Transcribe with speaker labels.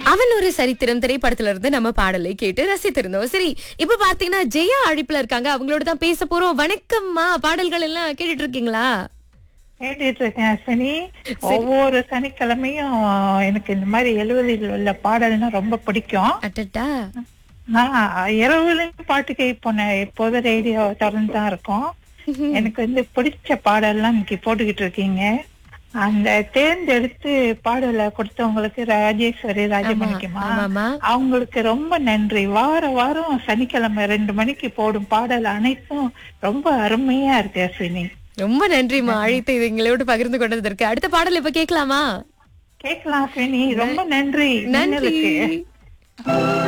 Speaker 1: அவன் ஒரு சரித்திரம் திரைப்படத்துல இருந்து நம்ம பாடலை கேட்டு ரசித்திருந்தோம் சரி இப்ப பாத்தீங்கன்னா ஜெயா அழைப்புல இருக்காங்க அவங்களோட தான் பேச போறோம் வணக்கம்மா பாடல்கள் எல்லாம் கேட்டுட்டு இருக்கீங்களா
Speaker 2: கேட்டுட்டு இருக்கேன் அஸ்வினி ஒவ்வொரு சனிக்கிழமையும் எனக்கு இந்த மாதிரி எழுவதில் உள்ள பாடல்னா ரொம்ப பிடிக்கும்
Speaker 1: அட்டட்டா
Speaker 2: நான் இரவுலையும் பாட்டு கேட்போன எப்போதும் ரேடியோ திறந்து தான் இருக்கும் எனக்கு வந்து பிடிச்ச பாடல்லாம் இன்னைக்கு போட்டுக்கிட்டு இருக்கீங்க அந்த தேர்ந்தெடுத்து பாடலை கொடுத்தவங்களுக்கு ராஜேஸ்வரி ராஜமணிக்குமா
Speaker 1: ஆமாமா
Speaker 2: அவங்களுக்கு ரொம்ப நன்றி வார வாரம் சனிக்கிழமை ரெண்டு மணிக்கு போடும் பாடல் அனைத்தும் ரொம்ப அருமையா இருக்கு அஸ்வினி
Speaker 1: ரொம்ப நன்றிம்மா அழைத்து இது எங்களோடு பகிர்ந்து கொண்டதற்கு அடுத்த பாடல் இப்ப கேட்கலாமா
Speaker 2: கேட்கலாம் அஸ்வினி ரொம்ப நன்றி
Speaker 1: நன்றி
Speaker 2: மின்னலுக்கு.